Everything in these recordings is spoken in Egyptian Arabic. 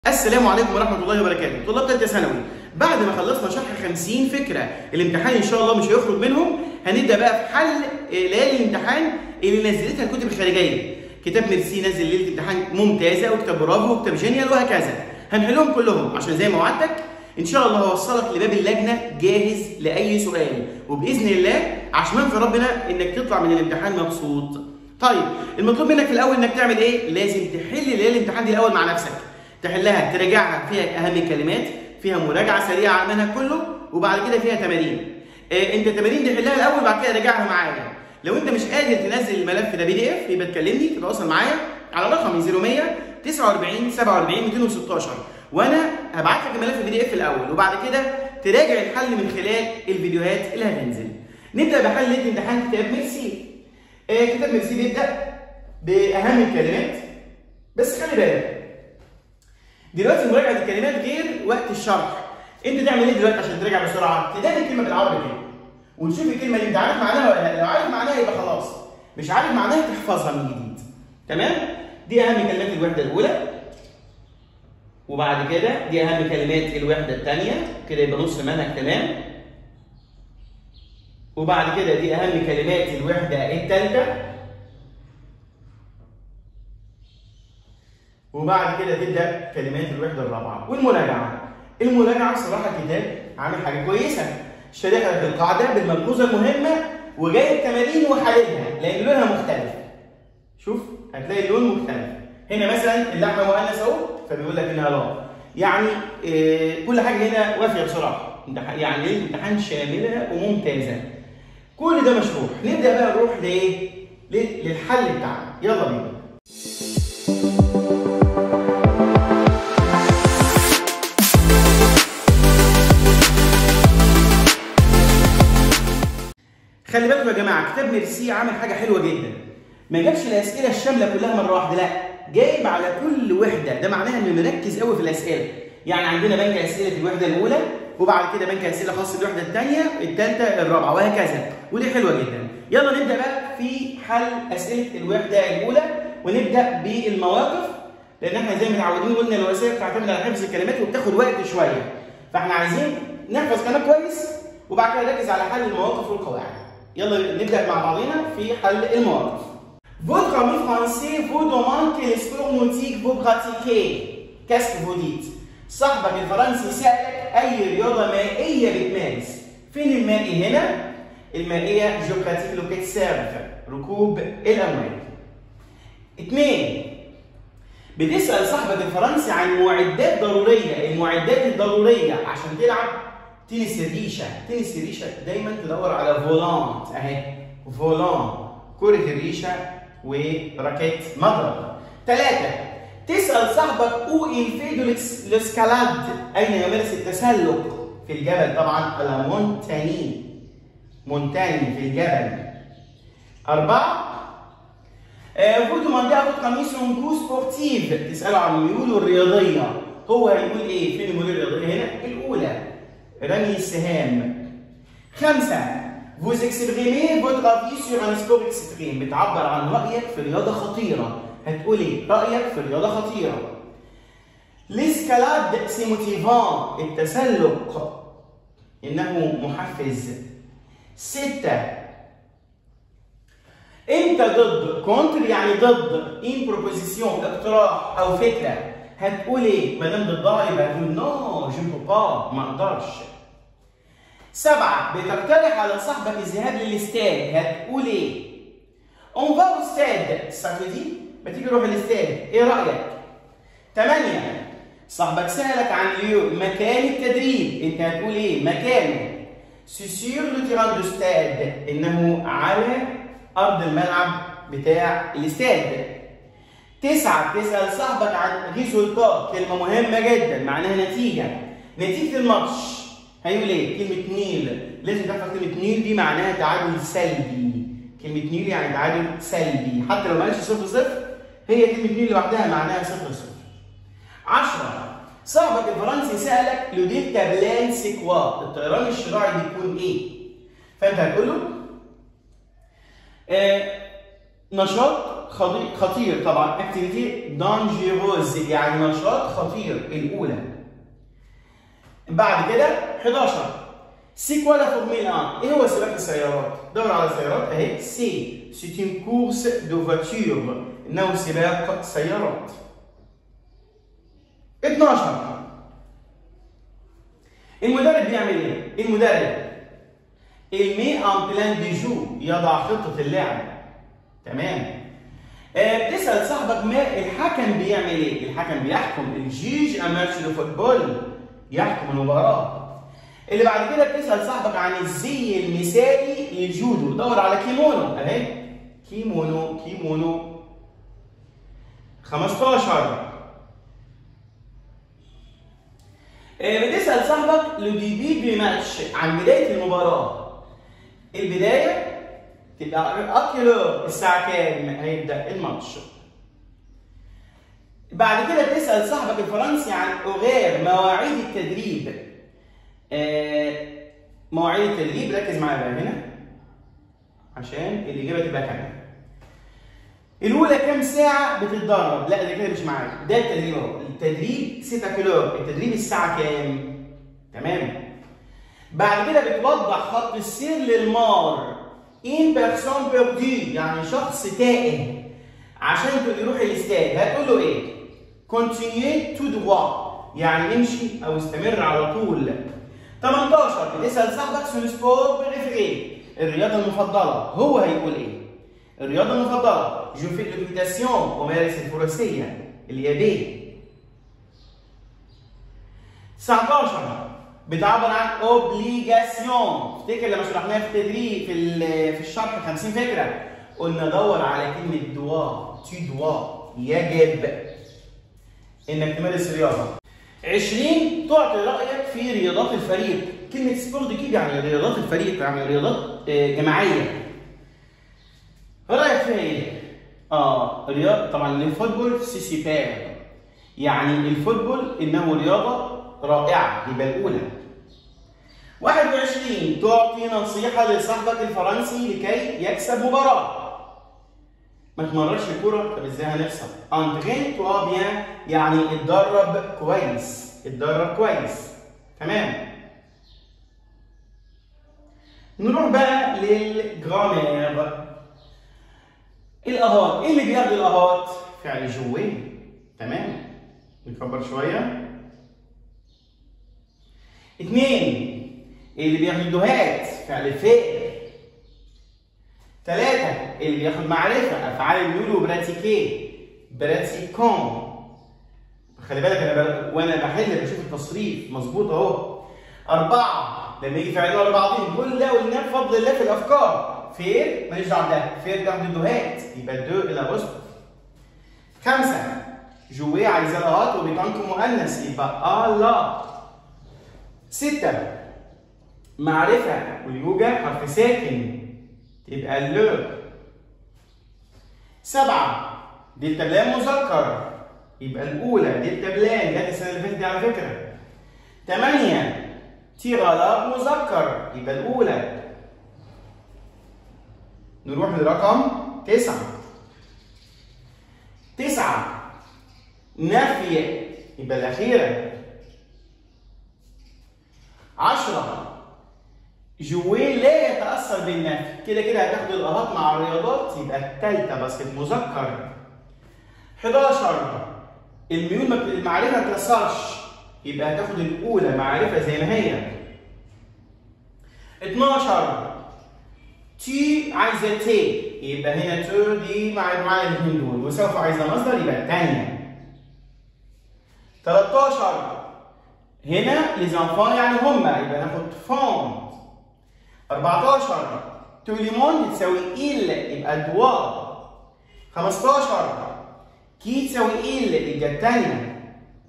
السلام عليكم ورحمه الله وبركاته طلاب ثالثه ثانوي بعد ما خلصنا شرح 50 فكره الامتحان ان شاء الله مش هيخرج منهم هنبدا بقى في حل ليالي الامتحان اللي نزلتها الكتب الخارجيه كتاب ميرسي نزل ليله امتحان ممتازه وكتاب برافو وكتاب جينيال وهكذا هنحلهم كلهم عشان زي ما وعدتك ان شاء الله هوصلك لباب اللجنه جاهز لاي سؤال وباذن الله عشان في ربنا انك تطلع من الامتحان مبسوط طيب المطلوب منك في الاول انك تعمل ايه لازم تحل ليله الامتحان دي الاول مع نفسك تحلها تراجعها فيها اهم الكلمات فيها مراجعه سريعه على المنهج كله وبعد كده فيها تمارين آه انت التمارين دي حلها الاول وبعد كده راجعها معايا لو انت مش قادر تنزل الملف ده بي دي اف يبقى تكلمني تتواصل معايا على رقم 0100 49 47 216 وانا هبعت لك الملف البي دي اف الاول وبعد كده تراجع الحل من خلال الفيديوهات اللي هتنزل نبدا بحل ليله امتحان كتاب ميرسي آه كتاب ميرسي بيبدا باهم الكلمات بس خلي بالك دلوقتي مراجعه الكلمات غير وقت الشرح انت تعمل ايه دلوقتي عشان تراجع بسرعه تدان الكلمه بالعربي كده وتشوف الكلمه دي انت عارف معناها ولا لا لو عارف معناها يبقى خلاص مش عارف معناها تحفظها من جديد تمام دي اهم كلمات الوحده الاولى وبعد كده دي اهم كلمات الوحده الثانيه كده يبقى نص منهج تمام وبعد كده دي اهم كلمات الوحده الثالثه وبعد كده تبدا كلمات الوحده الرابعه والمراجعه المراجعه صراحه الكتاب عامل حاجه كويسه شارح لك القاعده بالملحوظه المهمه وجايب تمارين وحللها لان لونها مختلف شوف هتلاقي اللون مختلف هنا مثلا اللحمه مؤنث اهو فبيقول لك انها لا يعني إيه كل حاجه هنا وافيه بصراحه يعني ايه امتحان شامله وممتازه كل ده مشروح نبدا بقى نروح لايه للحل بتاعنا يلا بينا خلي بالكم يا جماعه كتاب ميرسي عامل حاجه حلوه جدا ما جابش الاسئله الشامله كلها مره واحده لا جايب على كل وحده ده معناها انه مركز قوي في الاسئله يعني عندنا بنك اسئله الوحده الاولى وبعد كده بنك اسئله خاص بالوحده الثانيه الثالثه الرابعه وهكذا ودي حلوه جدا يلا نبدا بقى في حل اسئله الوحده الاولى ونبدا بالمواقف لان احنا زي ما متعودين قلنا الوسائل بتعتمد على حفظ الكلمات وبتاخد وقت شويه فاحنا عايزين نحفظ كلام كويس وبعد كده نركز على حل المواقف والقواعد يلا نبدا مع بعضنا في حل المواقف. Votre ami français vous demande quel sport nautique vous pratiquez. Qu'est-ce que vous dites? صاحبك الفرنسي سألك أي رياضة مائية بتمارس. فين المائي هنا؟ المائية جو براتيك لو كيت سيرف ركوب الأمواج. اثنين بتسأل صاحبك الفرنسي عن معدات ضرورية، المعدات الضرورية عشان تلعب تنس الريشه تنس الريشه دايما تدور على فولانت اهي فولان كره الريشه وراكيت مضرب ثلاثه تسال صاحبك او الفيدو لسكالاد اين يمارس التسلق في الجبل طبعا على مونتاني مونتاني في الجبل اربعه فو دوماندي افوت كوميسيون كو سبورتيف تساله عن ميوله الرياضيه هو هيقول ايه فين الميول الرياضيه هنا الاولى رمي السهام خمسة vous exprimez votre avis sur un sport extrême بتعبر عن رأيك في رياضة خطيرة هتقول ايه؟ رأيك في رياضة خطيرة l'escalade c'est motivant التسلق إنه محفز ستة أنت ضد كونتر يعني ضد in proposition اقتراح أو فكرة هتقول ايه؟ ما دام ضدها يبقى هتقول نو جو با ما اقدرش. سبعة بتقترح على صاحبك الذهاب للاستاد هتقول ايه؟ اون فا او استاد ساتودي ما تيجي نروح الاستاد ايه رأيك؟ ثمانية صاحبك سألك عن اليو مكان التدريب انت هتقول ايه؟ مكانه سي سير لو تيران دو ستاد انه على ارض الملعب بتاع الاستاد تسعة تسأل صاحبك عن ريزولتا كلمة مهمة جدا معناها نتيجة نتيجة الماتش هيقول ايه؟ كلمة نيل لازم تحفظ كلمة نيل دي معناها تعادل سلبي كلمة نيل يعني تعادل سلبي حتى لو ما قالش صفر صفر هي كلمة نيل لوحدها معناها صفر صفر 10 صاحبك الفرنسي سألك لو دي تابلان سيكوا الطيران الشراعي بيكون ايه؟ فانت هتقول له آه نشاط خطير, خطير طبعا اكتيفيتي دانجيروز يعني نشاط خطير الاولى بعد كده 11 سي كوا لا فورميل 1 ايه هو سباق السيارات دور على السيارات اهي سي سي اون كورس دو فاتور انه سباق سيارات 12 المدرب بيعمل ايه المدرب المي ان بلان دي جو يضع خطه اللعب تمام آه بتسال صاحبك ما الحكم بيعمل ايه الحكم بيحكم الجيج ان ماتش دو فوتبول يحكم المباراه اللي بعد كده بتسال صاحبك عن الزي المثالي للجودو دور على كيمونو اهي كيمونو كيمونو 15 بتسال صاحبك لو ديبي دي ماتش عن بدايه المباراه البدايه تبقى اكيلو الساعه كام هيبدا الماتش بعد كده تسال صاحبك الفرنسي عن اوغير مواعيد التدريب آه مواعيد التدريب ركز معايا بقى هنا عشان الاجابه تبقى كامله الاولى كام ساعه بتتدرب لا ده كده مش معاك ده التدريب اهو التدريب 6 كيلو التدريب الساعه كام تمام بعد كده بتوضح خط السير للمار ان بيرسون بيردي يعني شخص تائه عشان يروح الاستاد هتقول له ايه كونتينيي تو دروا يعني امشي او استمر على طول 18 بتسال صاحبك سون سبور بريفيري الرياضه المفضله هو هيقول ايه الرياضه المفضله جو في لوكيتاسيون امارس الفروسيه اليابيه 19 بتعبر عن اوبليجاسيون افتكر لما شرحناها في التدريب في في الشرح 50 فكره قلنا دور على كلمه دوا تي دوا يجب انك تمارس الرياضه 20 تعطي رايك في رياضات الفريق كلمه سبورت كيب يعني رياضات الفريق يعني رياضات جماعيه رايك فيها ايه اه رياضه طبعا الفوتبول سي سيبير يعني الفوتبول انه رياضه رائعه يبقى الاولى 21 تعطي نصيحة لصاحبك الفرنسي لكي يكسب مباراة. ما تمررش الكورة طب ازاي هنخسر؟ انترين توا بيان يعني اتدرب كويس، اتدرب كويس. تمام. نروح بقى للجرامير. الاهات، ايه اللي بياخد الاهات؟ فعل جوي. تمام. نكبر شوية. اثنين اللي بياخد الدهات فعل فعل ثلاثة اللي بياخد معرفة أفعال الميول وبراتيكي براتيكون خلي بالك أنا ب... وأنا بحل بشوف التصريف مظبوط أهو أربعة لما يجي فعلين ورا بعضهم كل ده قلناه بفضل الله في الأفكار فير ماليش دعوة بده فير بياخد الدهات يبقى الدو إلى بوست خمسة جوي عايزة لغات وبيتانك مؤنث يبقى آه لا ستة معرفة واليوجا حرف ساكن تبقى اللو سبعة دي التبلان مذكر يبقى الأولى دي التبلان جت السنة اللي فاتت دي على فكرة ثمانية تيغالاغ مذكر يبقى الأولى نروح لرقم تسعة تسعة نفي يبقى الأخيرة عشرة جوي لا يتأثر بالنفي كده كده هتاخد الإرهاق مع الرياضات يبقى التالتة بس مذكر 11 الميول المعرفة ما تتأثرش يبقى هتاخد الأولى معرفة زي ما هي 12 تي عايزة تي يبقى هنا تو دي مع مع الاثنين دول وسوف عايزة مصدر يبقى الثانية 13 هنا ليزانفون يعني هما يبقى ناخد فون 14 تو ليمون تساوي إل يبقى الدوا 15 كي تساوي إل يبقى الثانية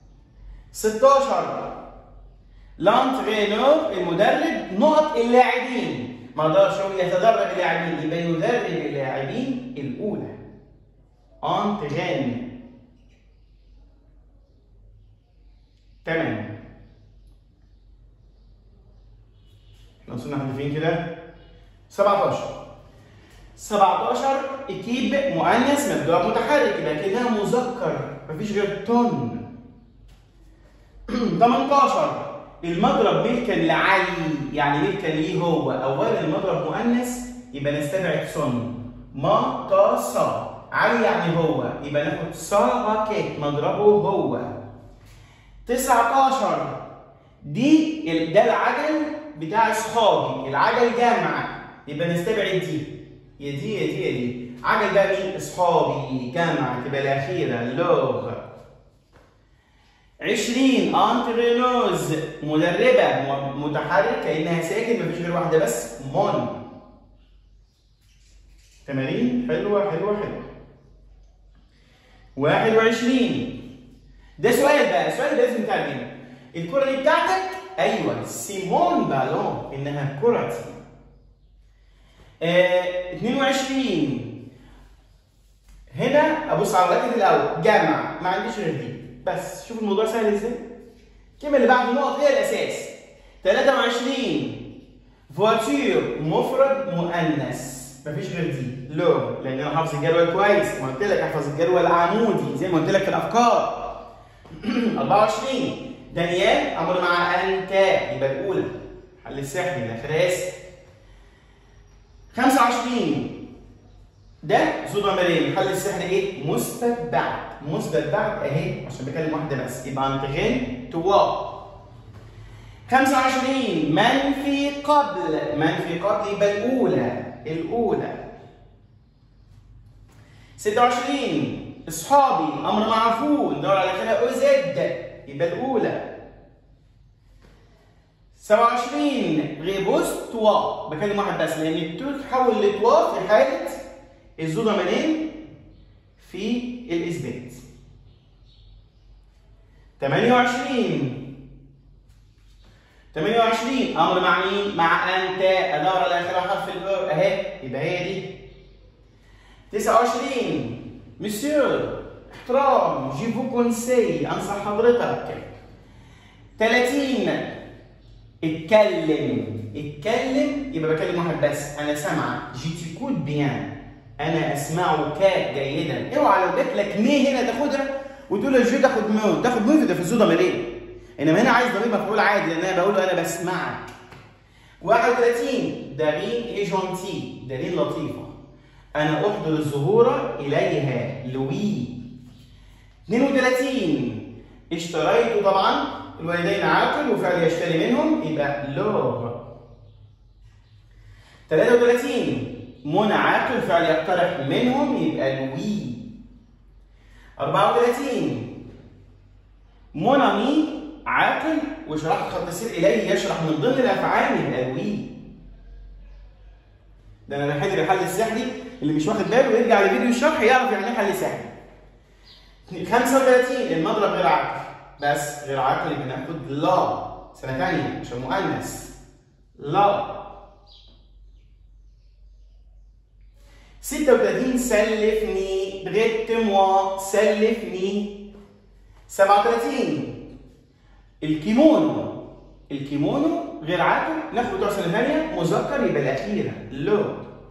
16 لانترينور المدرب نقط اللاعبين ما اقدرش اقول يتدرب اللاعبين يبقى يدرب اللاعبين الاولى انترين تمام احنا وصلنا لحد فين كده 17 17 اكيب مؤنث مبدوع متحرك يبقى كانها مذكر مفيش غير تون 18 المضرب ملكا لعلي يعني ملكا ليه هو اولا المضرب مؤنث يبقى نستبعد صن ما تا صا علي يعني هو يبقى ناخد صا كيك مضربه هو 19 دي ال- ده العجل بتاع اصحابي العجل جمع يبقى نستبعد دي يا دي يا دي يا دي عجل بقى مين اصحابي جمع تبقى الاخيره لوغ 20 انترينوز مدربه م- متحرك كانها ساكن مفيش غير واحده بس مون تمارين حلوه حلوه حلوه 21 ده سؤال بقى السؤال ده لازم تترجم الكره دي بتاعتك ايوه سيمون بالون انها كرتي آه 22 هنا ابص على الركز الاول جمع ما عنديش غير دي بس شوف الموضوع سهل ازاي الكلمه اللي بعد النقط هي الاساس 23 فواتير مفرد مؤنث مفيش غير دي لو لان انا حافظ الجدول كويس ما قلت لك احفظ الجدول العمودي زي ما قلت لك في الافكار 24 دانيال امر مع انت يبقى الاولى حل السحري ده فراس 25 ده ذو ضميرين حل السحر ايه؟ مثبت بعد مثبت بعد اهي عشان بكلم واحده بس يبقى انتغين توا 25 منفي قبل منفي قبل يبقى الاولى الاولى 26 اصحابي امر معفو ندور على كده او زد يبقى الاولى 27 غيبوس توا بكلم واحد بس لان التو تحول لتوا في حاله الزو ضمانين في الاثبات 28 28 امر مع مين؟ مع انت ادور على اخر حرف الاو اهي يبقى هي دي 29 مسيور احترام جي فو كونسي انصح حضرتك 30 اتكلم اتكلم يبقى بكلم واحد بس انا سامعك جي تيكوت بيان انا اسمعك جيدا اوعى لو جات لك مي هنا تاخدها وتقول الجي تاخد مو تاخد مو ده في الزوده ماليه انما هنا عايز ضمير مفعول عادي لان انا بقول له انا بسمعك 31 دارين اي جونتي دارين لطيفه انا احضر الزهور اليها لوي 32 اشتريت طبعا الوالدين عاقل وفعل يشتري منهم يبقى لوغ 33 منى عاقل فعل يقترح منهم يبقى لوي 34 منى مي عاقل وشرحت خط السير اليه يشرح من ضمن الافعال يبقى لوي ده انا بحل الحل السحري اللي مش واخد باله يرجع لفيديو الشرح يعرف يعني ايه حل سحري 35 المضرب غير عاقل بس غير عاقل يبقى ناخد لا سنه ثانيه عشان مؤنث لا 36 سلفني بغيت موا سلفني 37 الكيمونو الكيمونو غير عاقل ناخد بتوع سنه ثانيه مذكر يبقى الاخيره لو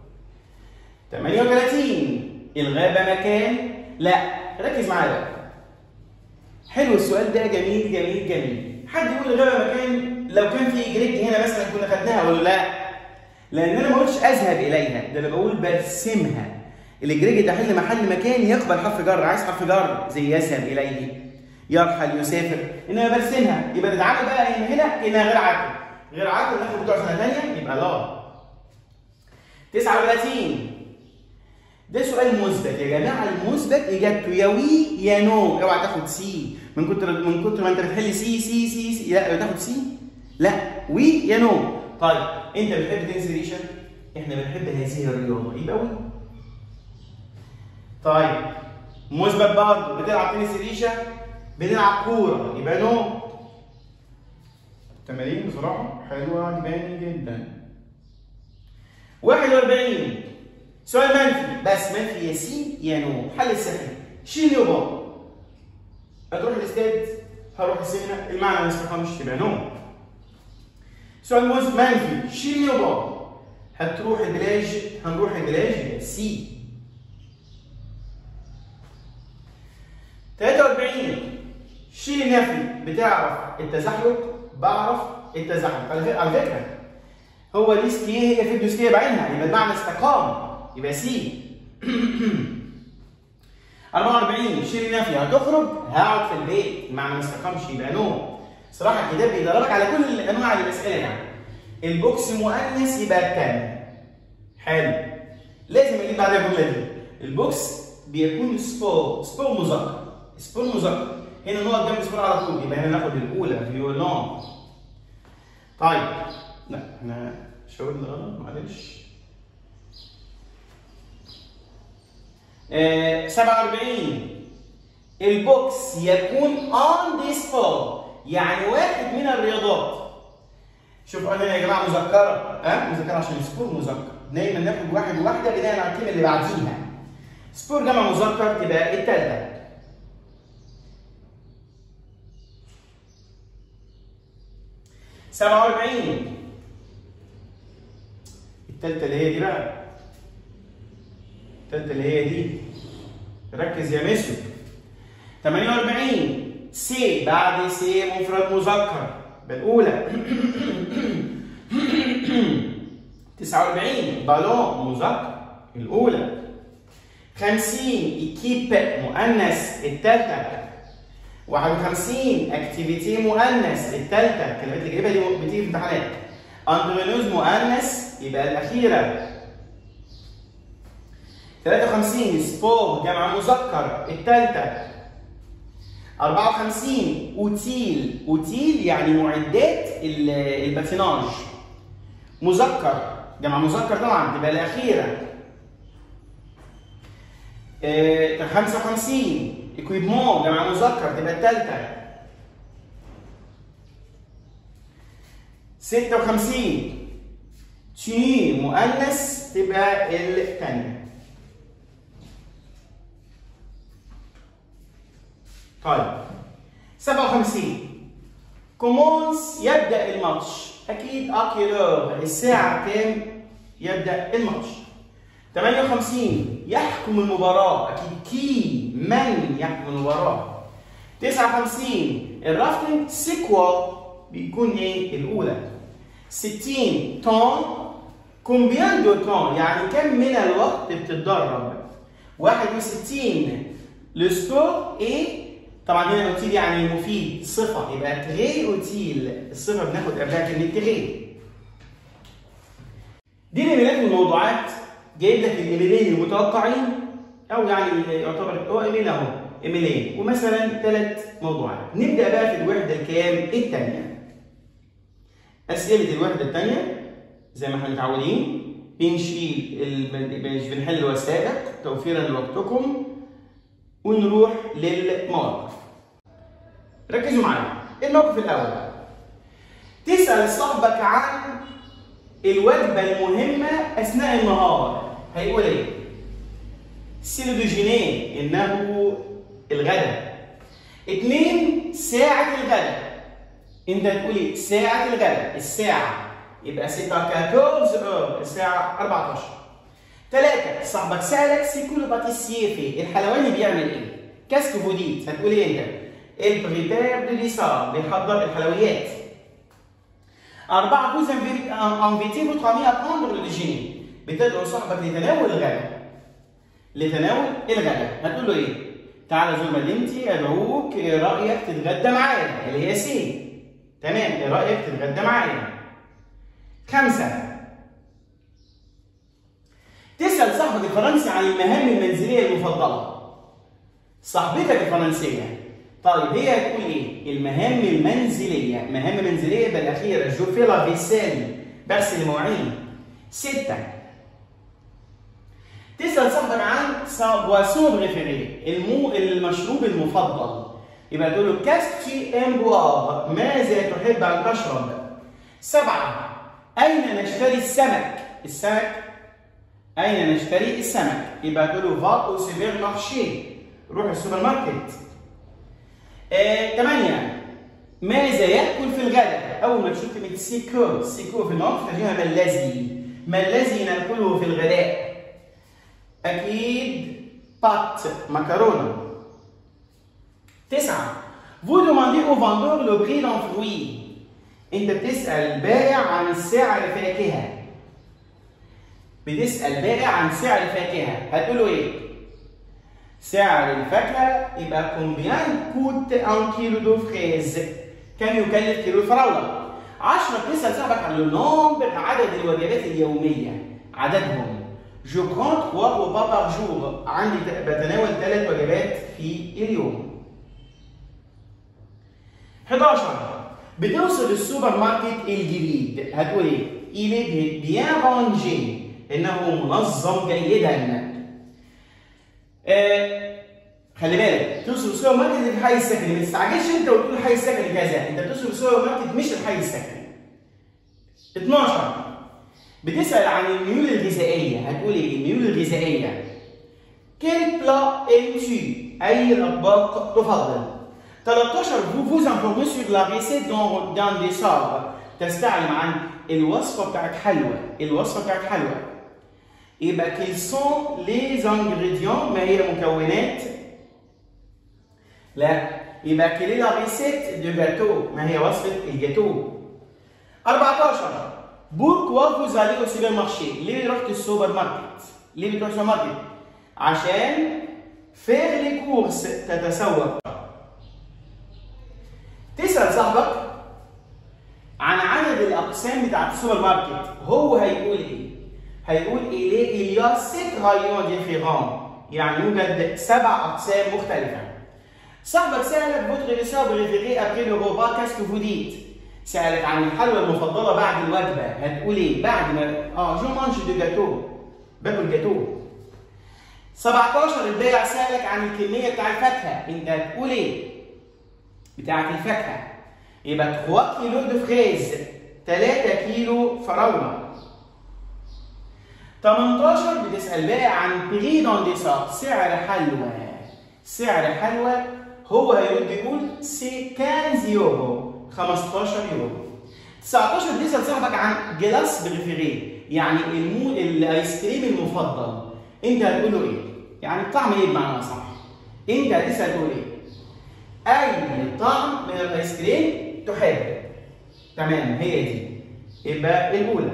38 الغابه مكان لا ركز معايا بقى حلو السؤال ده جميل جميل جميل حد يقول الغابه مكان لو كان في جريد هنا مثلا كنا خدناها ولا لا لان انا ما قلتش اذهب اليها ده انا بقول برسمها الجريج تحل محل مكان يقبل حرف جر عايز حرف جر زي يذهب اليه يرحل يسافر انما برسمها يبقى نتعامل بقى هنا كانها غير عاقل غير عاقل ناخد بتوع سنه ثانيه يبقى لا 39 ده سؤال مثبت يا جماعه المثبت اجابته يا وي يا نو اوعى تاخد سي من كتر من كتر ما انت بتحل سي سي سي, سي. لا تاخد سي لا وي يا نو طيب انت بتحب تنزل ريشه احنا بنحب هذه الرياضه يبقى وي طيب مثبت برضه بتلعب تنس ريشه بنلعب كوره يبقى نو تمارين بصراحه حلوه عجباني جدا 41 سؤال منفي بس منفي يا سي يا نو حل السحري شيل يابا هتروح الاستاد هروح السينما المعنى ما يستفهمش تبقى نو سؤال موز منفي شيل يابا هتروح البلاج هنروح البلاج يبقى سي 43 شيل نفي بتعرف التزحلق بعرف التزحلق على فكره على فكره هو دي سكي هي فيديو سكي بعينها يبقى المعنى استقام يبقى سي 44 شيل نفي هتخرج هقعد في البيت المعنى ما استقامش يبقى نو صراحه الكتاب بيدربك على كل انواع الاسئله يعني البوكس مؤنث يبقى التاني حلو لازم اجيب بعدها الجمله دي البوكس بيكون سبور سبور مذكر سبور مذكر هنا نقط جنب سبور على طول يبقى هنا ناخد الاولى فيولون طيب لا احنا شاورنا غلط معلش آه 47 البوكس يكون on display يعني واحد من الرياضات شوف انا يا جماعه مذكره ها أه؟ مذكره عشان سبور مذكر دايما ناخد واحد وواحده بناء على الكلمه اللي بعديها سبور جمع مذكر تبقى الثالثه سبعة وأربعين التالتة اللي هي دي بقى التالتة اللي هي دي ركز يا ميسو 48 سي بعد سي مفرد مذكر بالأولى 49 بالون مذكر الأولى 50 إكيب مؤنث الثالثة 51 اكتيفيتي مؤنث الثالثة الكلمات اللي جايبها دي بتيجي في امتحانات انترونوز مؤنث يبقى الأخيرة 53 سبور جمع مذكر الثالثة 54 اوتيل اوتيل يعني معدات الباتيناج مذكر جمع مذكر طبعا تبقى الاخيره آه 55 اكويبمون جمع مذكر تبقى الثالثه 56 تشيني مؤنث تبقى الثانيه طيب 57 كومونس يبدا الماتش اكيد اكيلور الساعه كام يبدا الماتش 58 يحكم المباراه اكيد كي من يحكم المباراه 59 الرافتنج سيكوا بيكون ايه الاولى 60 تون كومبيان دو تون يعني كم من الوقت بتتدرب 61 لو سبور ايه طبعا هنا اوتيل يعني مفيد صفه يبقى تغي اوتيل الصفه بناخد قبلها كلمه تغي دي الايميلات والموضوعات جايب لك الايميلين المتوقعين او يعني يعتبر هو ايميل اهو ايميلين ومثلا ثلاث موضوعات نبدا بقى في الوحده الكام الثانيه اسئله الوحده الثانيه زي ما احنا متعودين بنشيل مش بنحل الوثائق توفيرا لوقتكم ونروح للمواقف ركزوا معايا الموقف الاول تسال صاحبك عن الوجبه المهمه اثناء النهار هيقول ايه سيلو دو جينيه انه الغداء اثنين ساعة الغداء انت تقولي ساعة الغداء الساعة يبقى 6 14 الساعة 14 ثلاثة صاحبك سألك سيكولو باتيسييه في الحلواني بيعمل ايه؟ كاسكو فوديت هتقول ايه انت؟ البريبير دو ليسار بيحضر الحلويات أربعة vous invitez votre ami à prendre le déjeuner بتدعو صاحبك لتناول الغداء لتناول الغداء هتقول له ايه؟ تعالى زور مدينتي ادعوك ايه رايك تتغدى معايا اللي هي سي تمام ايه رايك تتغدى معايا خمسة تسأل صاحبك الفرنسي عن المهام المنزلية المفضلة صاحبتك الفرنسية طيب هي هتقول ايه؟ المهام المنزلية مهام منزلية يبقى الأخيرة جو في لا فيسيل بغسل المواعين ستة تسأل صاحبك عن سا بواسون بريفيري المو المشروب المفضل يبقى تقول له كاستي ام بوار ماذا تحب ان تشرب؟ سبعة أين نشتري السمك؟ السمك أين نشتري السمك؟ يبقى تقول له فا أو سوبر مارشي روح السوبر ماركت. آه، ثمانية ماذا يأكل في الغداء؟ أول ما تشوف كلمة سيكو سيكو في الموقف ترجمها بالذي ما الذي ناكله في الغداء اكيد بات مكرونه تسعة Vous demandez au vendeur le prix d'un fruit. أنت بتسأل البائع عن سعر فاكهة. بتسأل بائع عن سعر فاكهة، هتقول له إيه؟ سعر الفاكهة يبقى combien coûte un kilo de fraise؟ كم يكلف كيلو الفراولة؟ 10 بتسأل صاحبك عن النومبر عدد الوجبات اليومية، عددهم. Je prends 3 repas par jour. عندي بتناول ثلاث وجبات في اليوم. 11 بتوصل السوبر ماركت الجديد هتقول ايه؟ il est bien rangé انه منظم جيدا. آه خلي بالك توصل السوبر ماركت اللي في الحي السكني ما تستعجلش انت وتقول الحي السكني كذا انت بتوصل السوبر ماركت مش الحي السكني. 12 بتسأل عن الميول الغذائية هتقول ايه؟ الميول الغذائية. quel plat aimes-tu؟ أي الأطباق تفضل؟ 13 vous vous informez sur la recette dans dans dessert تستعلم عن الوصفة بتاعت حلوى الوصفة بتاعت حلوى يبقى quels sont les ingrédients ما هي مكونات لا يبقى quelle est la recette de gâteau ما هي وصفة الجاتو 14 pourquoi vous allez au supermarché ليه رحت السوبر ماركت ليه بتروح السوبر ماركت عشان faire les courses تتسوق تسأل صاحبك عن عدد الأقسام بتاعت السوبر ماركت هو هيقول إيه؟ هيقول إيه il y a sept rayons différents يعني يوجد سبع أقسام مختلفة صاحبك سألك votre dessert préféré après le repas qu'est-ce que vous dites؟ سألك عن الحلوى المفضلة بعد الوجبة هتقول إيه؟ بعد ما آه جو مانج دو جاتو باكل جاتو 17 البائع سألك عن الكمية بتاع الفاكهة أنت هتقول إيه؟ بتاعت الفاكهة يبقى 3 كيلو دو فريز 3 كيلو فراولة 18 بتسأل بقى عن بري دون ديسار سعر حلوى سعر حلوى هو هيرد يقول سي 15 يورو 15 يورو 19 بتسأل صاحبك عن جلاس بريفيري يعني المود الايس كريم المفضل انت هتقول له ايه؟ يعني الطعم ايه بمعنى صح؟ انت هتسأل تقول ايه؟ اي طعم من الايس كريم تحب تمام هي دي يبقى الاولى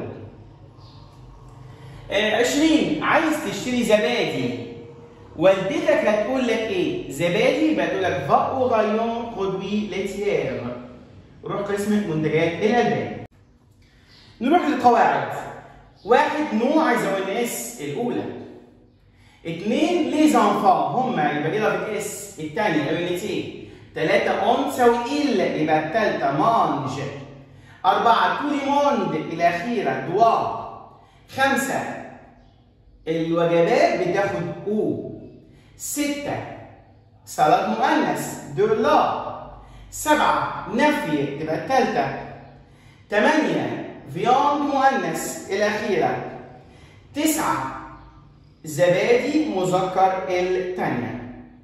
آه 20 عايز تشتري زبادي والدتك هتقول لك ايه زبادي يبقى تقول لك فا او رايون برودوي ليتيير روح قسم منتجات الالبان نروح للقواعد واحد نوع الناس الاولى اثنين لي زانفان هم يبقى كده بالاس الثانيه اليونيتي ثلاثة اون تساوي إل يبقى الثالثة مانج أربعة تو موند الأخيرة دوا خمسة الوجبات بتاخد أو ستة صلاة مؤنث دولا سبعة نفي تبقى الثالثة ثمانية فياند مؤنث الأخيرة تسعة زبادي مذكر الثانية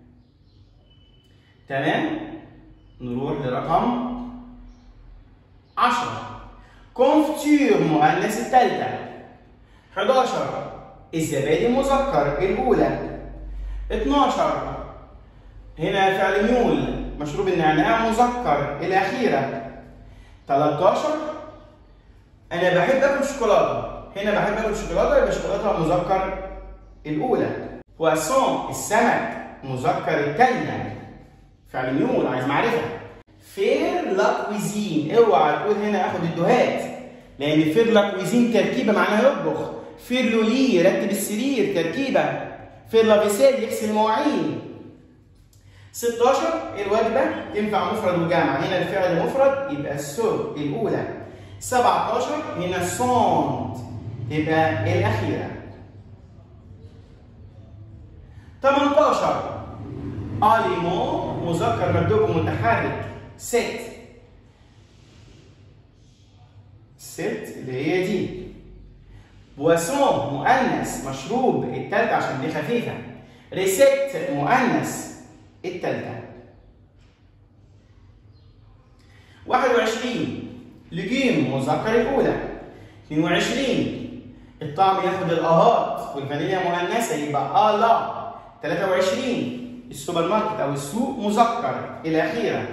تمام نروح لرقم 10 كونفتير مؤنث الثالثة 11 الزبادي مذكر الأولى 12 هنا فعل ميول مشروب النعناع مذكر الأخيرة 13 أنا بحب آكل شوكولاتة هنا بحب آكل شوكولاتة يبقى شوكولاتة مذكر الأولى بواسون السمك مذكر الثانية فعل ميول عايز معرفة فير لا كويزين اوعى تقول هنا اخد الدهات لان فير لا كويزين تركيبه معناها يطبخ فير لولي يرتب السرير تركيبه فير لا فيسيل يغسل المواعين 16 الوجبه تنفع مفرد وجمع هنا الفعل مفرد يبقى السور الاولى 17 هنا سونت يبقى الاخيره 18 اليمون مذكر مبدوء متحرك ست ست اللي هي دي بواسون مؤنث مشروب التالتة عشان دي خفيفة ريسيت مؤنث التالتة 21 لجيم مذكر الأولى 22 الطعم ياخد الاهات والفانيليا مؤنثه يبقى الا 23 السوبر ماركت او السوق مذكر الى اخره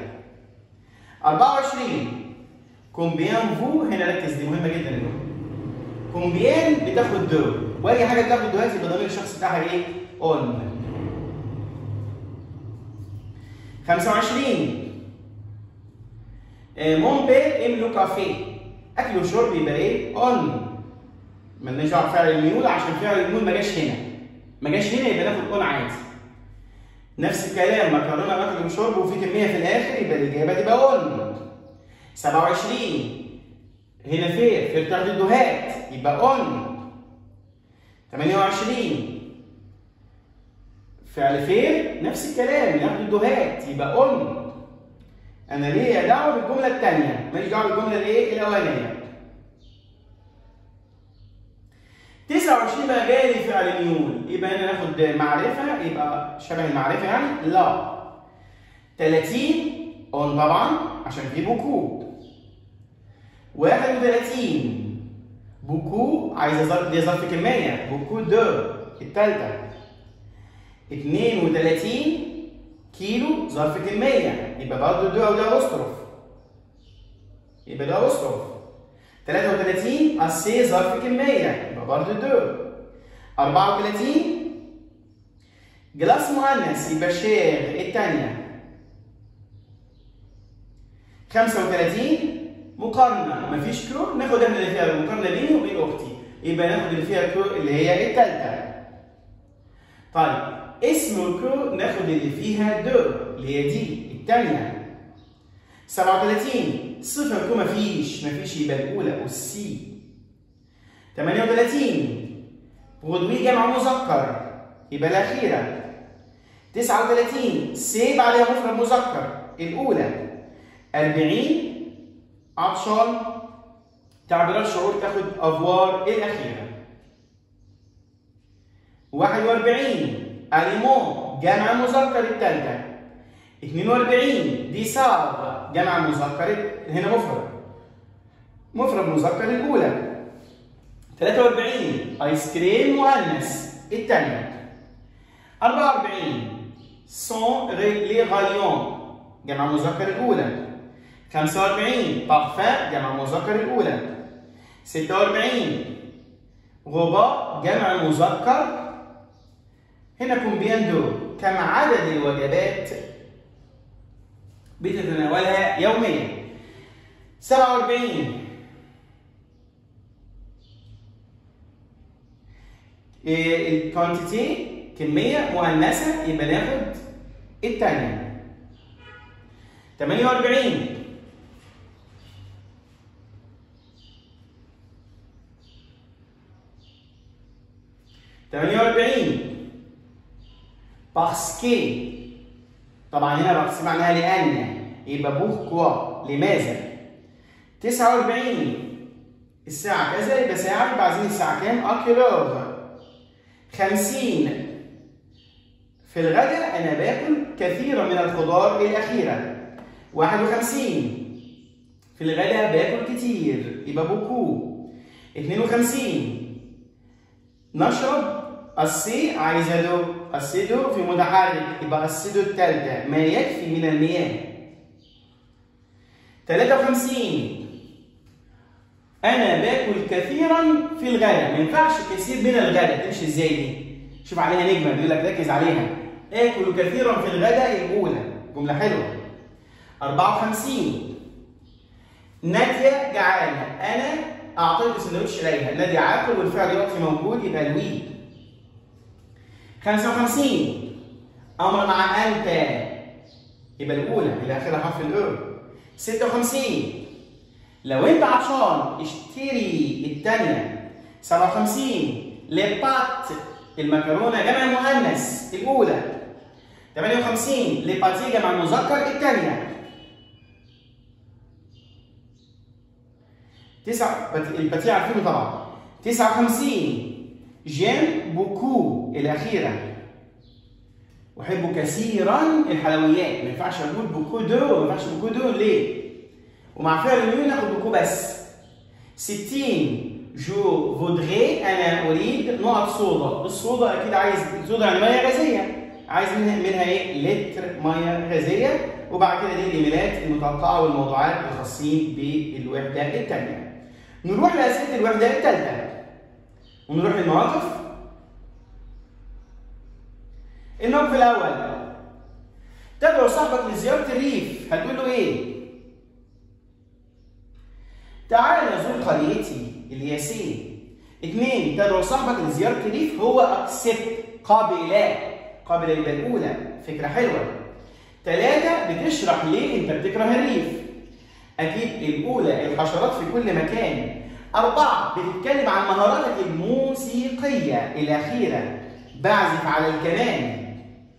24 كومبيان فو هنا ركز دي مهمه جدا دي كومبيان بتاخد دو واي حاجه بتاخد دلوقتي يبقى ضمير الشخص بتاعها ايه؟ اون 25 مون بير ام لو كافيه اكل وشرب يبقى ايه؟ اون مالناش دعوه بفعل الميول عشان فعل الميول ما جاش هنا ما جاش هنا يبقى ناخد اون عادي نفس الكلام مكرونه اكل وشرب وفي كميه في الاخر يبقى الاجابه تبقى اون 27 هنا فير فير تاخد الدهات يبقى اون 28 فعل فير نفس الكلام ياخد الدهات يبقى اون انا ليا دعوه بالجمله الثانيه ماليش دعوه بالجمله الايه الاولانيه 29 بقى جاي لي فعل ميول يبقى هنا ناخد معرفه يبقى شبه المعرفه يعني لا 30 اون طبعا عشان في بوكو 31 بوكو عايزه ظرف دي ظرف كميه بوكو دو الثالثه 32 كيلو ظرف كميه يبقى برضه دو او ده اسطرف يبقى ده اسطرف 33 اسي ظرف كميه يبقى برضه دو 34 جلاس مؤنث يبقى شير الثانيه 35 مقارنه مفيش كرو ناخد احنا اللي فيها المقارنه بيني وبين اختي يبقى ناخد اللي فيها كرو اللي هي الثالثه طيب اسم الكرو ناخد اللي فيها دو اللي هي دي الثانيه 37 صفر كرو مفيش مفيش يبقى الاولى والسي 38 برودوي جمع مذكر يبقى الاخيره 39 سي بعدها مفرد مذكر الاولى 40 عطشان تعبيرات شعور تاخد افوار الاخيره 41 اليمون جمع مذكر الثالثه 42 ديسار جمع مذكر هنا مفرد مفرد مذكر الاولى 43 ايس كريم مؤنث الثانيه 44 سون لي غاليون جمع مذكر الاولى 45 بارفان جمع مذكر الاولى 46 غباء جمع مذكر هنا كومبيان دو كم عدد الوجبات بتتناولها يوميا 47 الكوانتيتي كمية مؤنثة يبقى ناخد الثانية 48 48 باسكي طبعا هنا باسكي معناها لأن يبقى بوركوا لماذا 49 الساعة كذا يبقى ساعة يبقى عايزين الساعة كام؟ أكيلور 50 في الغداء أنا باكل كثيرا من الخضار الأخيرة 51 في الغداء باكل كتير يبقى بوكو 52 نشرب السي عايزة دو السيدو في متحرك يبقى السيدو الثالثة ما يكفي من المياه 53 أنا باكل كثيرا في الغداء ما ينفعش كثير من الغداء تمشي ازاي دي؟ شوف عليها نجمة بيقول لك ركز عليها آكل كثيرا في الغداء الأولى جملة حلوة 54 نادية جعانة أنا أعطيت سندوتش إليها نادية عاكل والفعل يقف موجود يبقى الوي 55 أمر مع أنت يبقى الأولى إلى آخر حرف الأو 56 لو أنت عطشان اشتري الثانية 57 لبات المكرونة جمع مؤنث الأولى 58 لباتي جمع مذكر الثانية تسعة الباتي عارفينه طبعا 59 جيم بوكو الأخيرة أحب كثيرا الحلويات ما ينفعش أقول بوكو دو ما ينفعش بوكو دو ليه؟ ومع فعل الميول ناخد بوكو بس 60 جو فودغي انا اريد نقط صودا الصودا اكيد عايز صودا يعني ميه غازيه عايز منها, منها ايه لتر ميه غازيه وبعد كده دي الايميلات المتوقعه والموضوعات الخاصين بالوحده الثانيه نروح لاسئله الوحده الثالثه ونروح للمواقف الموقف الاول تدعو صاحبك لزياره الريف هتقول له ايه تعال زور قريتي الياسين اثنين تدعو صاحبك لزيارة الريف هو اكسبت قابل قابل يبقى الأولى فكرة حلوة ثلاثة بتشرح ليه أنت بتكره الريف أكيد الأولى الحشرات في كل مكان أربعة بتتكلم عن مهاراتك الموسيقية الأخيرة بعزف على الكمان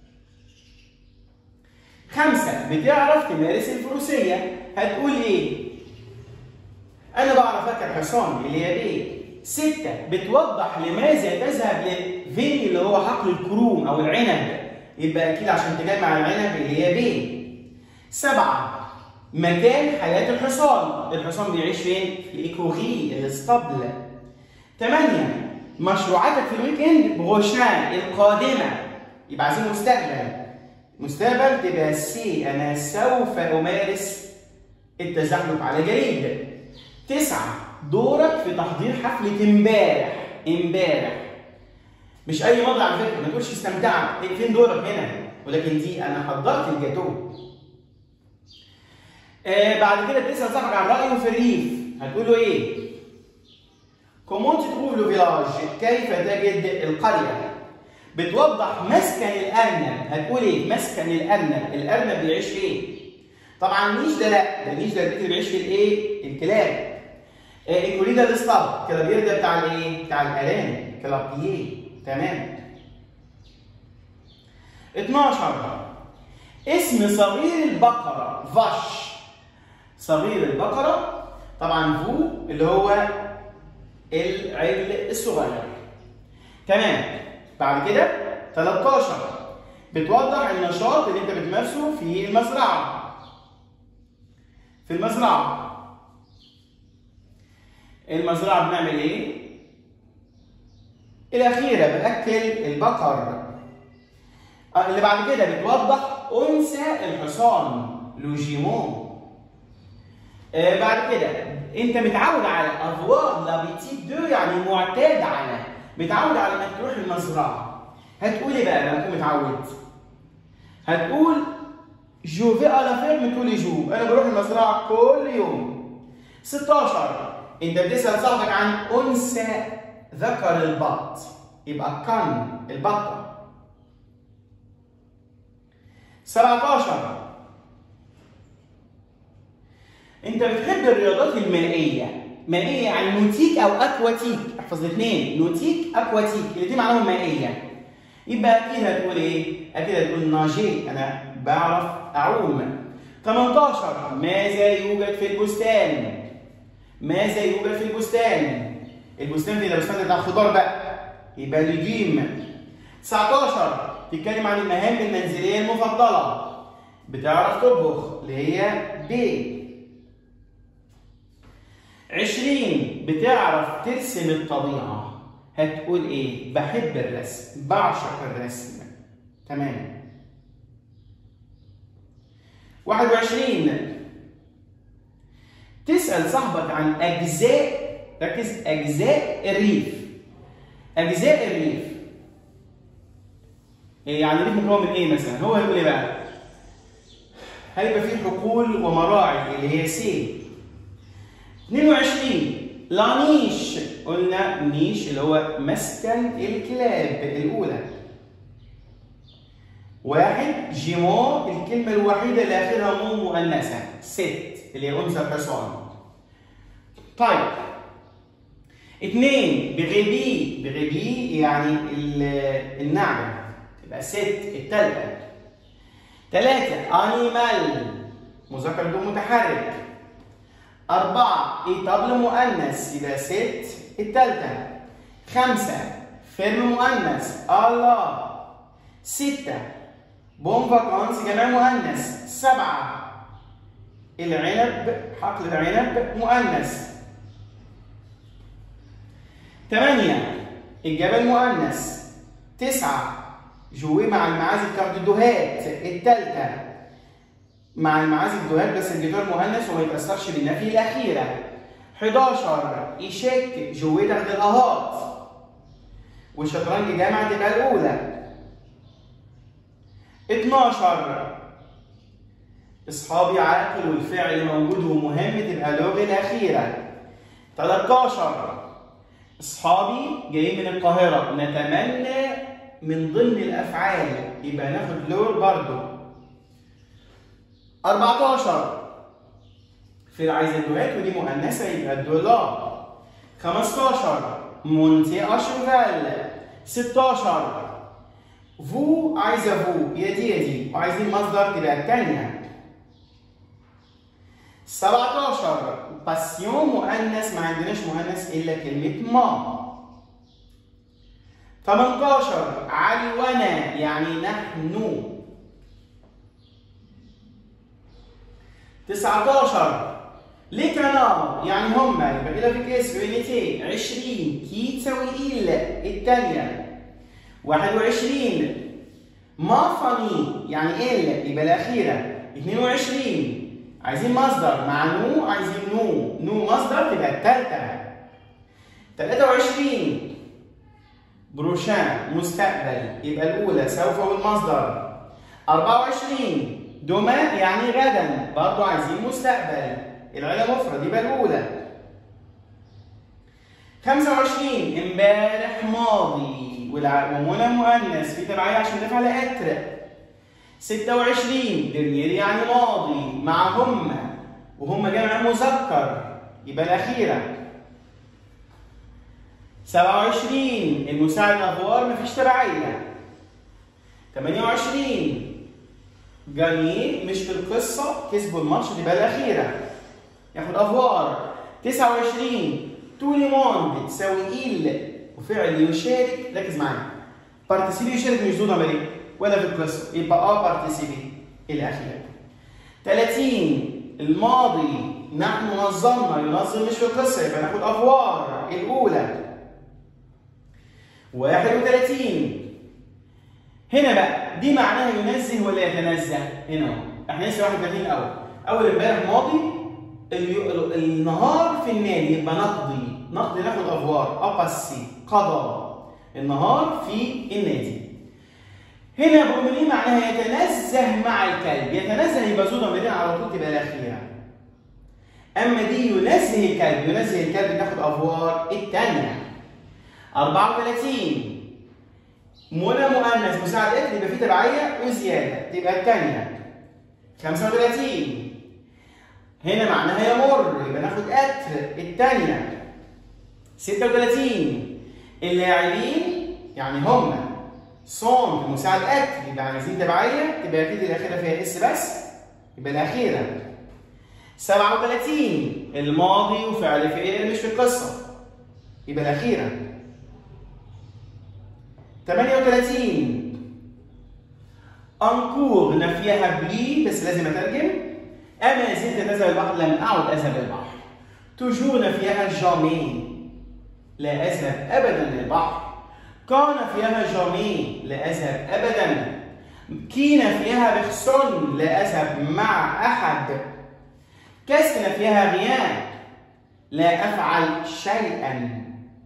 خمسة بتعرف تمارس الفروسية هتقول إيه؟ أنا بعرف أركب حصان اللي هي بيه. ستة بتوضح لماذا تذهب للفيني اللي هو حقل الكروم أو العنب يبقى أكيد عشان تجمع العنب اللي هي بيه. سبعة مكان حياة الحصان، الحصان بيعيش فين؟ في الإيكوغي الاسطبل. ثمانية مشروعاتك في الويك إند بروشان القادمة يبقى عايزين مستقبل. مستقبل تبقى سي أنا سوف أمارس التزحلق على جريد. تسعة دورك في تحضير حفلة امبارح امبارح مش أي ماضي على فكرة ما تقولش استمتعت فين دورك هنا ولكن دي أنا حضرت الجاتو آه بعد كده بتسأل صاحبك عن رأيه في الريف هتقول له إيه؟ كومون تروف لو فيلاج كيف تجد القرية؟ بتوضح مسكن الأرنب هتقول إيه؟ مسكن الأرنب الأرنب بيعيش فين؟ طبعا نيش ده لا ده نيش ده البيت اللي بيعيش في الايه؟ الكلاب. آه الكوريدا الاسطبل كلابير ده بتاع الايه؟ بتاع الارانب كلابييه تمام. 12 اسم صغير البقرة فاش صغير البقرة طبعا فو اللي هو العجل الصغير تمام بعد كده 13 بتوضح النشاط اللي انت بتمارسه في المزرعه في المزرعة المزرعة بنعمل ايه؟ الأخيرة بأكل البقر اللي بعد كده بتوضح أنثى الحصان لوجيمون آه بعد كده أنت متعود على أفوار لابيتيت دو يعني معتاد على متعود على إنك تروح المزرعة هتقول إيه بقى لما تكون متعود؟ هتقول جو في على فيرم تولي جو انا بروح المزرعه كل يوم 16 انت بتسال صاحبك عن انثى ذكر البط يبقى كان البطه 17 انت بتحب الرياضات المائيه مائيه يعني نوتيك او اكواتيك احفظ الاثنين نوتيك اكواتيك الاثنين معناهم مائيه يبقى اكيد هتقول ايه؟ اكيد هتقول ناجي انا بعرف اعوم 18 ماذا يوجد في البستان؟ ماذا يوجد في البستان؟ البستان في البستان بتاع الخضار بقى يبقى لجيم 19 تتكلم عن المهام المنزليه المفضله بتعرف تطبخ اللي هي ب 20 بتعرف ترسم الطبيعه هتقول ايه؟ بحب الرسم بعشق الرسم تمام 21 تسأل صاحبك عن أجزاء ركز أجزاء الريف أجزاء الريف يعني الريف مكون من إيه مثلا؟ هو هيقول إيه بقى؟ هيبقى فيه حقول ومراعي اللي هي سي 22 لانيش قلنا نيش اللي هو مسكن الكلاب الأولى واحد جيمو الكلمة الوحيدة اللي آخرها مو مؤنثة ست اللي هي أنثى الحصان طيب اثنين بغبي بغبي يعني النعم تبقى ست التالتة ثلاثة أنيمال مذكر بدون متحرك أربعة إيطابل مؤنث يبقى ست التالتة خمسة فيلم مؤنث الله ستة بوم فاكانس جمع مؤنث سبعة العنب حقل العنب مؤنث 8 الجبل المؤنث 9 جوي مع المعازف كارد الدهات الثالثة مع المعازف الدهات بس الجدار مؤنث وما يتأثرش بالنفي الأخيرة 11 إيشيك جوي تحت الأهات والشطرنج جامعة تبقى الأولى 12 اصحابي عاقل والفعل موجود ومهم تبقى لغة الأخيرة 13 اصحابي جايين من القاهرة نتمنى من ضمن الأفعال يبقى ناخد لور برضو 14 في عايز الدوات ودي مؤنثة يبقى الدولار 15 مونتي اشوفال 16 فو عايزة فو يدي يدي وعايزين مصدر تبقى الثانية 17 باسيون مؤنث ما عندناش مؤنث الا كلمه ما 18 علونا يعني نحن 19 لكنا يعني هم يبقى كده في كيس يونيتي 20 كي تساوي إل الثانية 21 ما فاني يعني إل يبقى الأخيرة 22 عايزين مصدر مع نو عايزين نو نو مصدر تبقى الثالثة 23 بروشان مستقبل يبقى الأولى سوف والمصدر 24 دوما يعني غدا برضو عايزين مستقبل العيلة مفرد يبقى الأولى 25 امبارح ماضي ومنى مؤنث في تبعية عشان نفعل أتر 26 درنير يعني ماضي مع هم وهم جمع مذكر يبقى الأخيرة 27 المساعد الأدوار مفيش تبعية 28 جاني مش في القصة كسبوا الماتش تبقى الأخيرة ياخد أفوار 29 تو لي موند بتساوي إيل وفعل يشارك ركز معايا بارتيسيبي يشارك مش ضد عملية ولا في القصة يبقى اه بارتيسيبي الأخيرة 30 الماضي نحن نظمنا ينظم مش في القصة يبقى ناخد أفوار الأولى 31 هنا بقى دي معناها ينزه ولا يتنزه هنا اهو احنا لسه 31 الاول اول امبارح ماضي النهار في النادي يبقى نقضي نقضي ناخد افوار اقسي قضى النهار في النادي هنا بروميلي معناها يتنزه مع الكلب يتنزه يبقى زودا مدينة على طول تبقى الاخيره اما دي ينزه الكلب ينزه الكلب ناخد افوار الثانيه 34 منى مؤنث مساعد اكل يبقى في تبعيه وزياده تبقى الثانيه 35 هنا معناها يمر يبقى ناخد اتر الثانيه 36 اللاعبين يعني هم صون مساعد اكل يبقى عايزين تبعيه تبقى اكيد الاخيره فيها اس بس يبقى الاخيره 37 الماضي وفعل فعل مش في القصه يبقى الاخيره 38 انكور نفيها بلي بس لازم اترجم اما زلت تذهب البحر لم اعد اذهب البحر توجور نفيها جامي لا اذهب ابدا للبحر كان فيها جامي لا اذهب ابدا كين فيها بخسون لا اذهب مع احد كسن فيها غياب لا افعل شيئا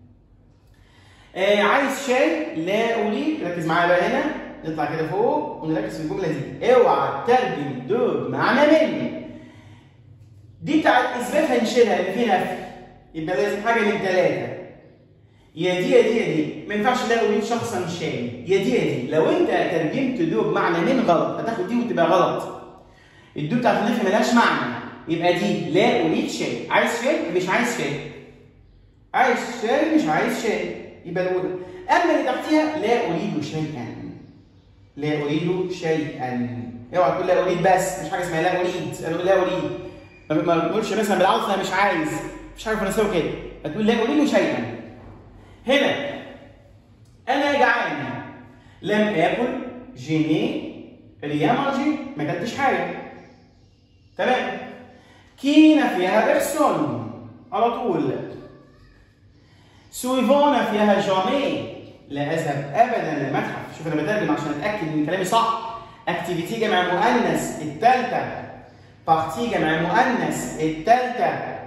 آه عايز شيء لا اريد ركز معايا بقى هنا نطلع كده فوق ونركز في الجمله دي اوعى ترجم دوب معنى من دي بتاعت اثبات هنشيلها اللي فيه نفي يبقى لازم حاجه من ثلاثه يا دي يا دي يا دي ما ينفعش لا اريد شخصا شيء يا دي يا دي لو انت ترجمت دوب معنى من غلط هتاخد دي وتبقى غلط الدو بتاعت النفي ملهاش معنى يبقى دي لا اريد شيء عايز شيء مش عايز شيء عايز شيء مش عايز شيء يبقى الاولى اما اللي تحتيها لا اريد شيئا لا اريد شيئا اوعى تقول لا اريد بس مش حاجه اسمها لا اريد انا لا اريد ما تقولش مثلا بالعاطف انا مش عايز مش حاجه فرنساوي كده هتقول لا اريد شيئا هنا انا جعان لم اكل جيني ريا ماجي ما اكلتش حاجه تمام كينا فيها بيرسون على طول سويفون فيها جامي لا اذهب ابدا للمتحف شوف انا بترجم عشان اتاكد ان كلامي صح اكتيفيتي جمع مؤنث الثالثه بارتي جمع مؤنث الثالثه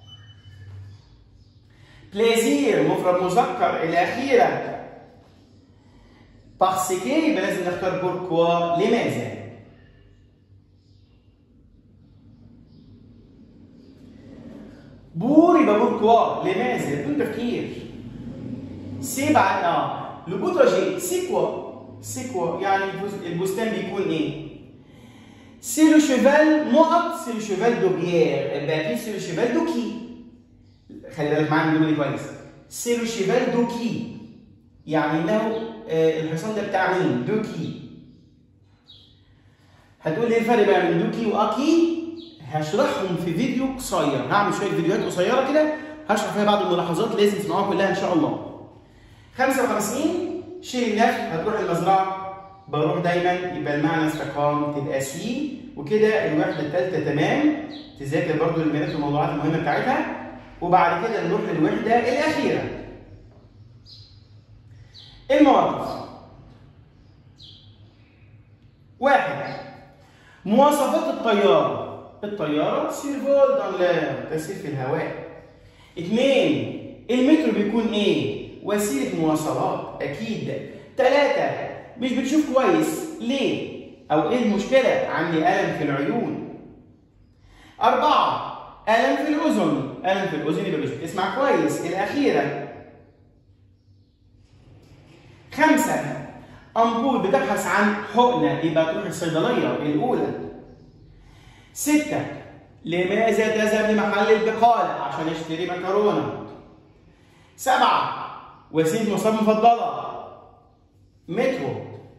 بليزير مفرد مذكر الاخيره بارسكي يبقى لازم نختار بوركوا لماذا بور يبقى بوركوا لماذا بدون تفكير سي بعد اه لو بوتاجي سي كوا سي كوا يعني البستان بيكون ايه سي لو شيفال نقط سي لو شيفال دو بيير الباقي سي لو شيفال دو كي خلي بالك معايا من الجمله كويس سي لو شيفال دو كي يعني انه آه الحصان ده بتاع مين دو كي هتقول ايه الفرق بين دوكي واكي هشرحهم في فيديو قصير هعمل شويه فيديوهات قصيره كده هشرح فيها بعض الملاحظات لازم تسمعوها كلها ان شاء الله 55 شيل النفي هتروح المزرعه بروح دايما يبقى المعنى استقام تبقى سي وكده الوحده الثالثه تمام تذاكر برضو الميلاد والموضوعات المهمه بتاعتها وبعد كده نروح للوحده الاخيره المواقف واحد مواصفات الطيارة الطيارة سيرفول دان لير تسير في الهواء اثنين المترو بيكون ايه؟ وسيلة مواصلات أكيد تلاتة مش بتشوف كويس ليه؟ أو إيه المشكلة؟ عندي ألم في العيون أربعة ألم في الأذن ألم في الأذن يبقى مش بتسمع كويس الأخيرة خمسة أمبول بتبحث عن حقنة يبقى تروح الصيدلية الأولى ستة لماذا تذهب لمحل البقالة عشان اشتري مكرونة سبعة وسيلة مواصلات مفضلة مترو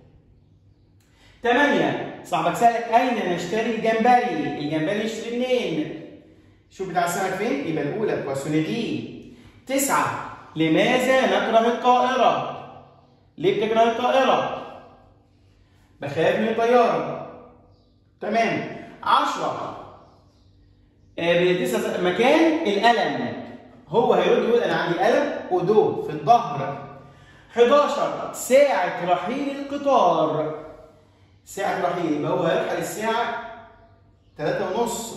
ثمانية صاحبك سألك أين نشتري الجمبري الجمبري يشتري منين شوف بتاع السمك فين يبقى الأولى بواسونيري تسعة لماذا نكره الطائرة ليه بتكره الطائرة؟ بخاف من الطيارة. تمام. 10 آه مكان الألم هو هيرد يقول أنا عندي ألم ودو في الظهر. 11 ساعة رحيل القطار. ساعة رحيل يبقى هو هيرحل الساعة 3 ونص.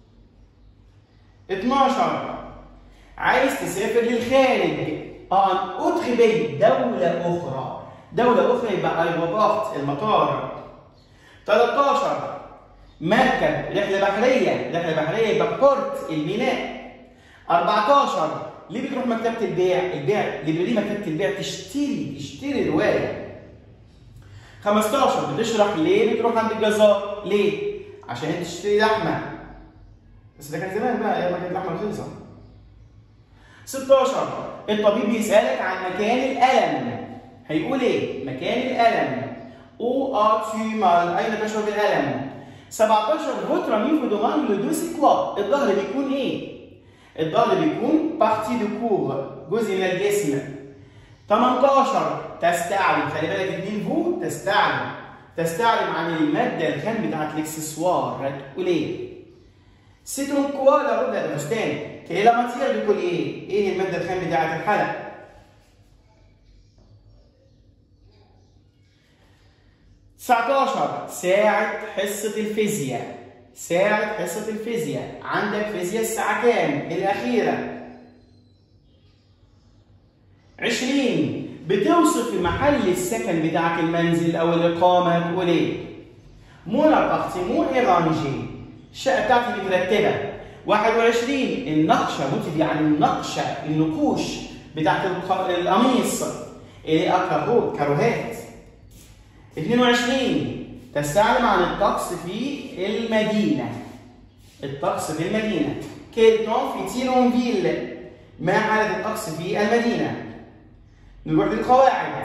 12 عايز تسافر للخارج ان اوتر بي دولة أخرى دولة أخرى يبقى ايروبورت المطار 13 مركب رحلة بحرية رحلة بحرية يبقى بورت الميناء 14 ليه بتروح مكتبة البيع؟ البيع ليه ليه مكتبة البيع تشتري تشتري رواية 15 بتشرح ليه بتروح عند الجزار؟ ليه؟ عشان تشتري لحمة بس ده كان زمان بقى ايام ما كانت اللحمة رخيصة 16 الطبيب بيسألك عن مكان الألم هيقول إيه؟ مكان الألم أو أر في مال أين تشعر بالألم؟ 17 فوتر مين في دومان لو دو سيكوا الظهر بيكون إيه؟ الظهر بيكون بارتي دو كور جزء من الجسم 18 تستعلم خلي بالك اتنين فو تستعلم تستعلم عن المادة الخام بتاعت الاكسسوار هتقول إيه؟ سيتون كوا لا رد الفستان كي لا ماتير بيقول ايه؟ ايه الماده الخام بتاعت الحلق؟ تسعتاشر ساعة حصة الفيزياء ساعة حصة الفيزياء عندك فيزياء الساعة كام؟ الأخيرة عشرين بتوصف محل السكن بتاعك المنزل أو الإقامة تقول إيه؟ مون أبارتيمون إيرانجي الشقة بتاعتي مترتبة 21 النقشة موتيف يعني النقشة النقوش بتاعت القميص اللي أكرهوت كروهات 22 تستعلم عن الطقس في المدينة الطقس في المدينة كيلتون في تيرونفيل ما حالة الطقس في المدينة نروح للقواعد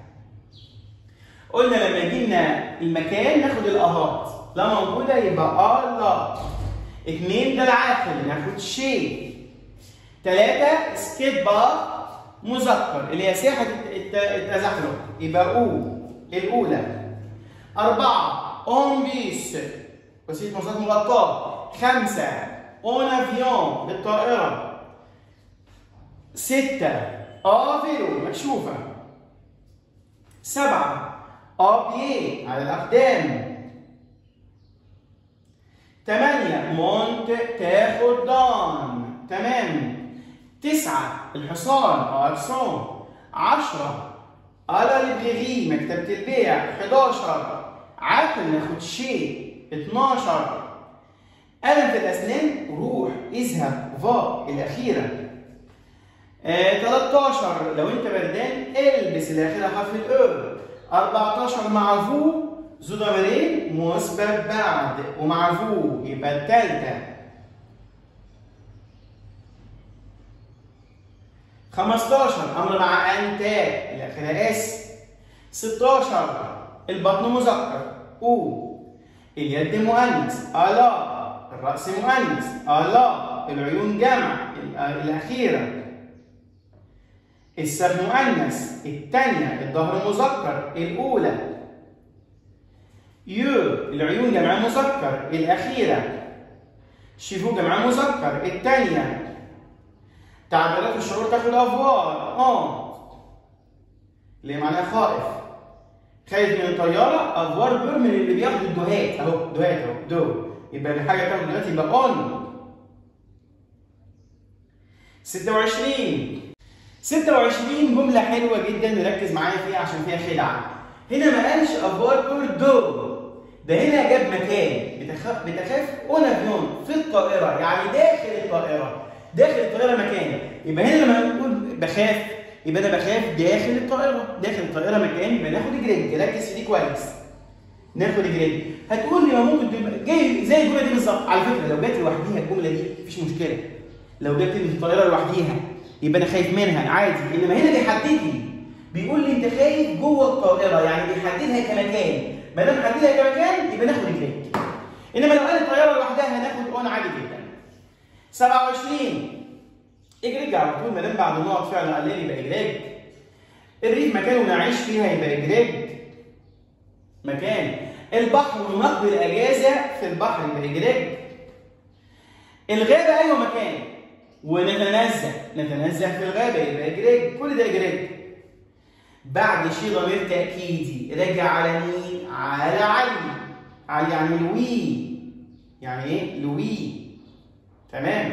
قلنا لما جبنا المكان ناخد الأهات لا موجودة يبقى آه لا اثنين ده العاقل ناخد شيء ثلاثة سكيت بار مذكر اللي هي ساحة التزحلق يبقى أو الأولى أربعة أون بيس وسيلة مواصلات مغطاة خمسة أون أفيون بالطائرة ستة اه فيلو مكشوفة سبعة اه بيه على الأقدام ثمانية مونت تاخد دان تمام تسعة الحصان أرسون عشرة ألا ليبريري مكتبة البيع 11 عقل ناخد شيء 12 ألم في الأسنان روح اذهب فا الأخيرة آه 13 لو أنت بردان البس الأخيرة حرف الأو 14 مع فو زو ضميرين مثبت بعد ومع فو يبقى التالتة 15 امر مع انت الاخيره اس 16 البطن مذكر او اليد مؤنث الا الراس مؤنث الا العيون جمع الاخيره السب مؤنث الثانيه الظهر مذكر الاولى يو العيون جمع مذكر الاخيره شيفو جمع مذكر الثانيه تعبيرات الشعور تاخد افوار اه اللي معناها خائف خايف من الطياره افوار بير من اللي بياخد الدهات اهو دهات اهو دو يبقى الحاجه تاخد دهات يبقى اون 26 26 جمله حلوه جدا نركز معايا فيها عشان فيها خدعه هنا ما قالش افوار بير دو ده هنا جاب مكان بتخاف بتخاف اون افيون في الطائره يعني داخل الطائره داخل الطائره مكان يبقى هنا لما نقول بخاف يبقى انا بخاف داخل الطائره داخل الطائره مكان يبقى ناخد جريد ركز في دي كويس ناخد جريد هتقول لي ما ممكن تبقى جاي زي الجمله دي بالظبط على فكره لو جت لوحديها الجمله دي مفيش مشكله لو جت كلمه الطائره لوحديها يبقى انا خايف منها عادي انما هنا بيحدد لي بيقول لي انت خايف جوه الطائره يعني بيحددها كمكان ما دام حددها كمكان يبقى ناخد جريد انما لو قال الطياره لوحدها هناخد اون عادي جدا 27 اجريج على طول ما دام بعد نقط فعل قليل يبقى اجريج الريف مكانه نعيش فيها يبقى اجريج مكان البحر ونقضي الاجازه في البحر يبقى اجريج الغابه ايوه مكان ونتنزه نتنزه في الغابه يبقى اجريج كل ده اجريج بعد شيء ضمير تاكيدي رجع على مين؟ على علي علي يعني لوي يعني ايه؟ لوي تمام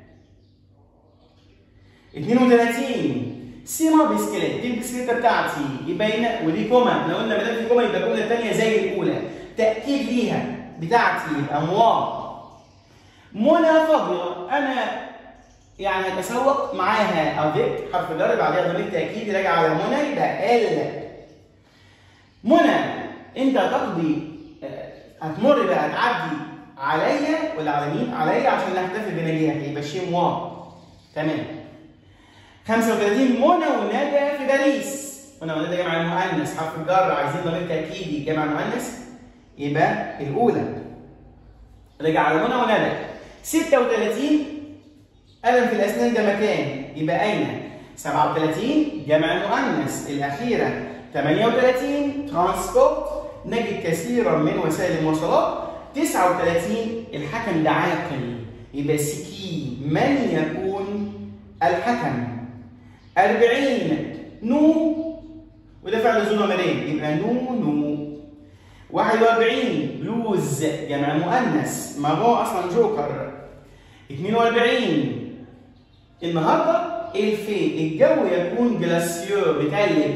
32 سيما بسكليت دي البسكليته بتاعتي يبقى هنا ودي كوما احنا قلنا ما دام في كوما يبقى الجمله الثانيه زي الاولى تاكيد ليها بتاعتي يبقى موا منى فاضيه انا يعني هتسوق معاها افيك حرف جر بعدها ضمير تاكيد راجع على منى يبقى ال منى انت هتقضي هتمر بقى هتعدي عليا ولا على مين؟ عليا عشان نحتفل بنجاحي يبقى شيء موا تمام 35 منى وندى في باريس منى وندى جمع المؤنث حرف الجر عايزين ضمير تاكيدي جمع المؤنث يبقى الاولى رجع على منى وندى 36 ألم في الأسنان ده مكان يبقى أين 37 جمع المؤنث الأخيرة 38 ترانسبورت نجد كثيرا من وسائل المواصلات 39 الحكم ده عاقل يبقى سكي من يكون الحكم 40 نو وده فعل ذو ضميرين يبقى نو نو 41 بلوز جمع مؤنث ما هو اصلا جوكر 42 النهارده الفي الجو يكون جلاسيو بتلج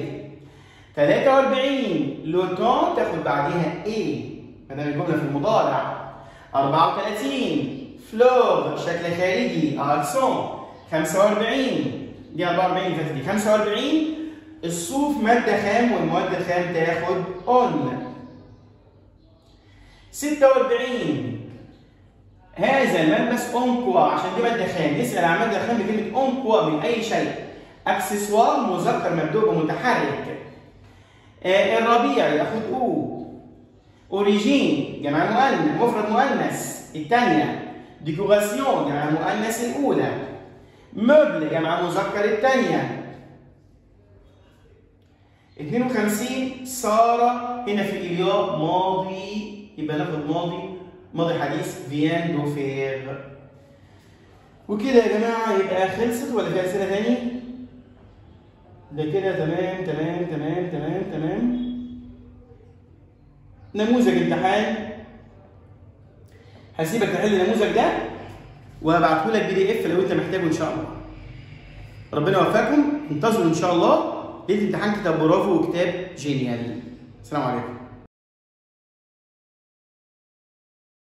43 لوتون تاخد بعديها ايه ما دام الجمله في المضارع 34 فلور شكل خارجي اكسون 45 دي 44 فاتت دي 45 الصوف ماده خام والمواد الخام تاخد اون 46 هذا الملبس اونكوا عشان دي ماده خام يسال عن ماده خام بكلمه اونكوا من اي شيء اكسسوار مذكر مبدوء بمتحرك آه الربيع ياخد او اوريجين جمع مؤنث مفرد مؤنث الثانيه ديكوراسيون جمع مؤنث الاولى مبل جمع مذكر الثانيه 52 صار هنا في الياء ماضي يبقى ناخد ماضي ماضي حديث فيان دو فير وكده يا جماعه يبقى خلصت ولا في اسئله تاني؟ ده كده تمام تمام تمام تمام تمام نموذج امتحان هسيبك تحل النموذج ده وهبعته لك بي دي اف لو انت محتاجه ان شاء الله ربنا يوفقكم انتظروا ان شاء الله ليله امتحان كتاب برافو وكتاب جينيال السلام عليكم